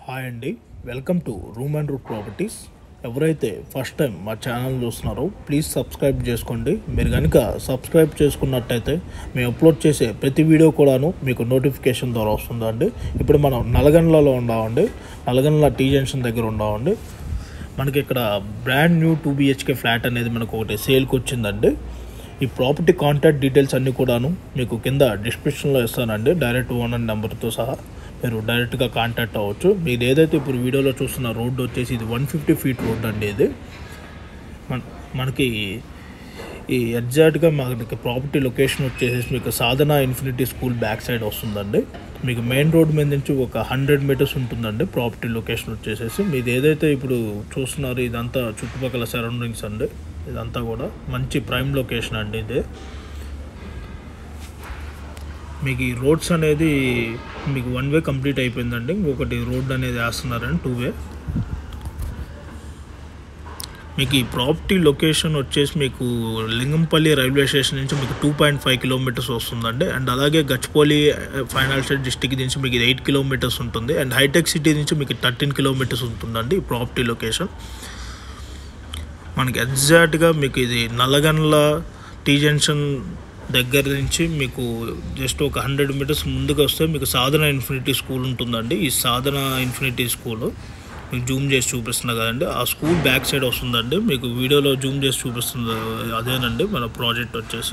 hi అండి welcome to room and root properties ఎవరైతే first time మా ఛానల్ చూస్తున్నారో ప్లీజ్ సబ్స్క్రైబ్ చేసుకోండి మీరు కనుక సబ్స్క్రైబ్ చేసుకున్నట్టయితే మేము అప్లోడ్ చేసే ప్రతి వీడియో కూడాను మీకు నోటిఫికేషన్ ద్వారా వస్తుందండి ఇప్పుడు మనం నల్గొండలో ఉన్నామండి నల్గొండ టీ జంక్షన్ దగ్గర ఉన్నామండి మనకి ఇక్కడ brand new two BHK flat అనేది మనకు ఒకటి సేల్కి వచ్చిందండి ఈ ప్రాపర్టీ కాంటాక్ట్ డీటెయిల్స్ అన్నీ కూడాను మీకు కింద డిస్క్రిప్షన్లో ఇస్తానండి డైరెక్ట్ ఓనర్ నెంబర్తో సహా మీరు డైరెక్ట్గా కాంటాక్ట్ అవ్వచ్చు మీరు ఏదైతే ఇప్పుడు వీడియోలో చూస్తున్న రోడ్డు వచ్చేసి ఇది వన్ ఫిఫ్టీ ఫీట్ రోడ్ అండి ఇది మన మనకి ఈ ఎగ్జాక్ట్గా మనకి ప్రాపర్టీ లొకేషన్ వచ్చేసి మీకు Sadhana infinity school back side వస్తుందండి మీకు మెయిన్ రోడ్ మీద నుంచి ఒక హండ్రెడ్ మీటర్స్ ఉంటుందండి ప్రాపర్టీ లొకేషన్ వచ్చేసేసి మీరు ఏదైతే ఇప్పుడు చూస్తున్నారో ఇదంతా చుట్టుపక్కల సరౌండింగ్స్ అండి ఇదంతా కూడా మంచి ప్రైమ్ లొకేషన్ అండి ఇది మీకు ఈ రోడ్స్ అనేది మీకు వన్ వే కంప్లీట్ అయిపోయిందండి ఇంకొకటి రోడ్ అనేది వేస్తున్నారండి టూ వే మీకు ఈ ప్రాపర్టీ లొకేషన్ వచ్చేసి మీకు లింగంపల్లి రైల్వే స్టేషన్ నుంచి మీకు టూ పాయింట్ ఫైవ్ కిలోమీటర్స్ వస్తుందండి అండ్ అలాగే గచ్చిపల్లి ఫైనాన్షియల్ డిస్టిక్ నుంచి మీకు ఇది ఎయిట్ కిలోమీటర్స్ ఉంటుంది అండ్ హైటెక్ సిటీ నుంచి మీకు థర్టీన్ కిలోమీటర్స్ ఉంటుందండి ఈ ప్రాపర్టీ లొకేషన్ మనకి ఎగ్జాక్ట్గా మీకు ఇది నల్లగండ్ల టీ జంక్షన్ దగ్గర నుంచి మీకు జస్ట్ ఒక హండ్రెడ్ మీటర్స్ ముందుకు వస్తే మీకు సాధన ఇన్ఫినిటీ స్కూల్ ఉంటుందండి ఈ సాధన ఇన్ఫినిటీ స్కూల్ మీకు జూమ్ చేసి చూపిస్తున్నా కదండి ఆ స్కూల్ బ్యాక్ సైడ్ వస్తుందండి మీకు వీడియోలో జూమ్ చేసి చూపిస్తుంది అదేనండి మన ప్రాజెక్ట్ వచ్చేసి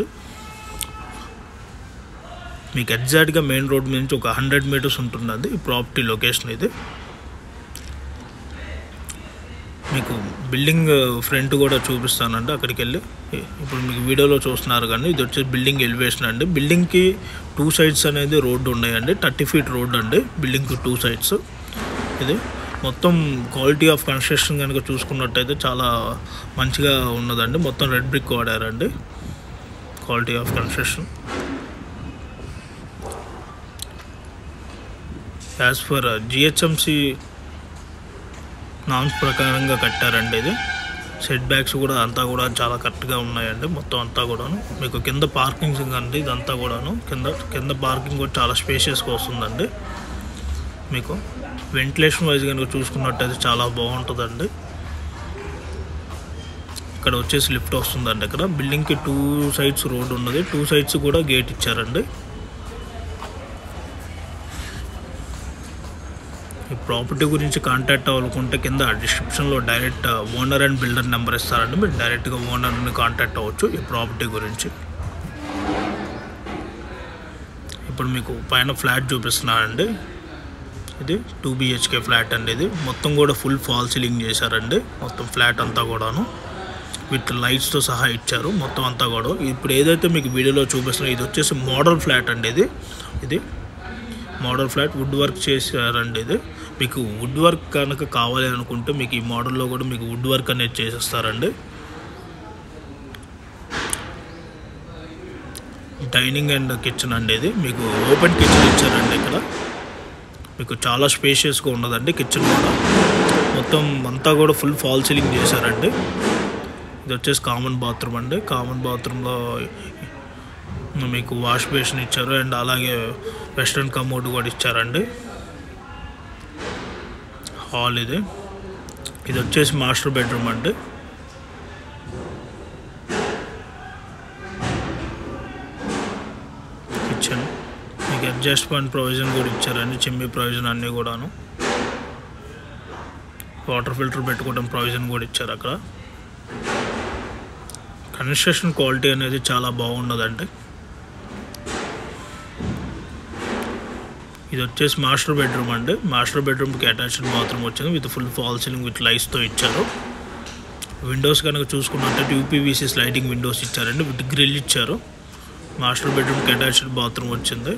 మీకు ఎగ్జాక్ట్గా మెయిన్ రోడ్ నుంచి ఒక హండ్రెడ్ మీటర్స్ ఉంటుందండి ఈ ప్రాపర్టీ లొకేషన్ ఇది మీకు బిల్డింగ్ ఫ్రంట్ కూడా చూపిస్తానండి అక్కడికి వెళ్ళి ఇప్పుడు మీకు వీడియోలో చూస్తున్నారు కానీ ఇది వచ్చేసి బిల్డింగ్ ఎలివేషన్ అండి బిల్డింగ్కి టూ సైడ్స్ అనేది రోడ్డు ఉన్నాయండి థర్టీ ఫీట్ రోడ్ అండి బిల్డింగ్కి టూ సైడ్స్ ఇది మొత్తం క్వాలిటీ ఆఫ్ కన్స్ట్రక్షన్ కనుక చూసుకున్నట్టయితే చాలా మంచిగా ఉన్నదండి మొత్తం రెడ్ బ్రిక్ వాడారండి quality of construction as per GHMC norms ప్రకారంగా కట్టారండి ఇది సెట్ బ్యాక్స్ కూడా అంతా కూడా చాలా కరెక్ట్గా ఉన్నాయండి మొత్తం అంతా కూడాను మీకు కింద పార్కింగ్స్ అండి ఇదంతా కూడాను కింద కింద పార్కింగ్ కూడా చాలా స్పేషియస్గా వస్తుందండి మీకు వెంటిలేషన్ వైజ్ కనుక చూసుకున్నట్టయితే చాలా బాగుంటుందండి ఇక్కడ వచ్చేసి లిఫ్ట్ వస్తుందండి ఇక్కడ బిల్డింగ్కి టూ సైడ్స్ రోడ్ ఉన్నది టూ సైడ్స్ కూడా గేట్ ఇచ్చారండి ఈ ప్రాపర్టీ గురించి కాంటాక్ట్ అవ్వాలనుకుంటే కింద డిస్క్రిప్షన్లో direct owner and builder number ఇస్తారండి మీరు డైరెక్ట్గా ఓనర్ని కాంటాక్ట్ అవ్వచ్చు ఈ ప్రాపర్టీ గురించి ఇప్పుడు మీకు పైన ఫ్లాట్ చూపిస్తున్నానండి ఇది టూ బిహెచ్కే ఫ్లాట్ అండి ఇది మొత్తం కూడా ఫుల్ ఫాల్ సీలింగ్ చేశారండి మొత్తం ఫ్లాట్ అంతా కూడాను విత్ లైట్స్తో సహా ఇచ్చారు మొత్తం అంతా కూడా ఇప్పుడు ఏదైతే మీకు వీడియోలో చూపిస్తున్నా ఇది వచ్చేసి మోడల్ ఫ్లాట్ అండి ఇది ఇది మోడల్ ఫ్లాట్ వుడ్ వర్క్ చేశారండి ఇది మీకు వుడ్ వర్క్ కనుక కావాలి అనుకుంటే మీకు ఈ మోడల్లో కూడా మీకు వుడ్ వర్క్ అనేది చేసేస్తారండి డైనింగ్ అండ్ కిచెన్ అండి ఇది మీకు ఓపెన్ కిచెన్ ఇచ్చారండి ఇక్కడ మీకు చాలా స్పేషియస్గా ఉన్నదండి కిచెన్ కూడా మొత్తం అంతా కూడా ఫుల్ ఫాల్ సీలింగ్ చేశారండి ఇది వచ్చేసి కామన్ బాత్రూమ్ అండి కామన్ బాత్రూంలో మీకు వాష్ బేసిన్ ఇచ్చారు అండ్ అలాగే వెస్ట్రన్ కమోడ్ కూడా ఇచ్చారండి హాల్ ఇది ఇది వచ్చేసి మాస్టర్ బెడ్రూమ్ అండి కిచెన్ మీకు అడ్జస్ట్మెంట్ ప్రొవిజన్ కూడా ఇచ్చారండి చిమ్మి ప్రొవిజన్ అన్నీ కూడాను వాటర్ ఫిల్టర్ పెట్టుకోవడం ప్రొవిజన్ కూడా ఇచ్చారు అక్కడ కన్స్ట్రక్షన్ క్వాలిటీ అనేది చాలా బాగున్నదండి ఇది వచ్చేసి మాస్టర్ బెడ్రూమ్ అండి మాస్టర్ బెడ్రూమ్కి అటాచ్డ్ బాత్రూమ్ వచ్చింది with full fall ceiling with లైట్స్తో ఇచ్చారు విండోస్ కనుక చూసుకున్నట్టు యూపీవీసీ స్లైడింగ్ విండోస్ ఇచ్చారండి విత్ గ్రిల్ ఇచ్చారు మాస్టర్ బెడ్రూమ్కి అటాచ్డ్ బాత్రూమ్ వచ్చింది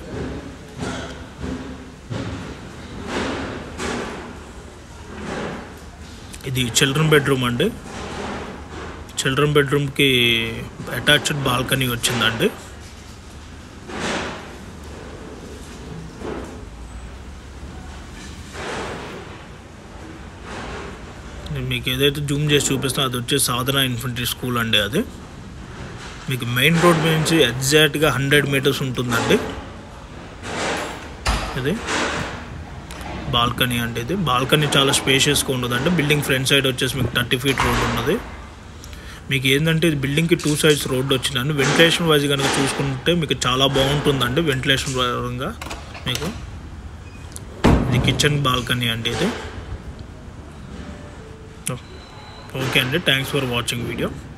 ఇది చిల్డ్రన్ బెడ్రూమ్ అండి చిల్డ్రన్ బెడ్రూమ్కి అటాచ్డ్ బాల్కనీ వచ్చిందండి మీకు ఏదైతే జూమ్ చేసి చూపిస్తున్నా అది వచ్చే సాధన ఇన్ఫంట్రీ స్కూల్ అండి అది మీకు మెయిన్ రోడ్ నుంచి ఎగ్జాక్ట్గా హండ్రెడ్ మీటర్స్ ఉంటుందండి ఇది బాల్కనీ అంటే ఇది బాల్కనీ చాలా స్పేషియస్గా ఉండదండి బిల్డింగ్ ఫ్రంట్ సైడ్ వచ్చేసి మీకు థర్టీ ఫీట్ రోడ్ ఉన్నది మీకు ఏంటంటే ఇది బిల్డింగ్కి టూ సైడ్స్ రోడ్ వచ్చిందండి వెంటిలేషన్ వైజ్ కనుక చూసుకుంటే మీకు చాలా బాగుంటుందండి వెంటిలేషన్ పరంగా మీకు ఇది కిచెన్ బాల్కనీ అండి ఇది ఓకే అండి థ్యాంక్స్ ఫర్ వాచింగ్ వీడియో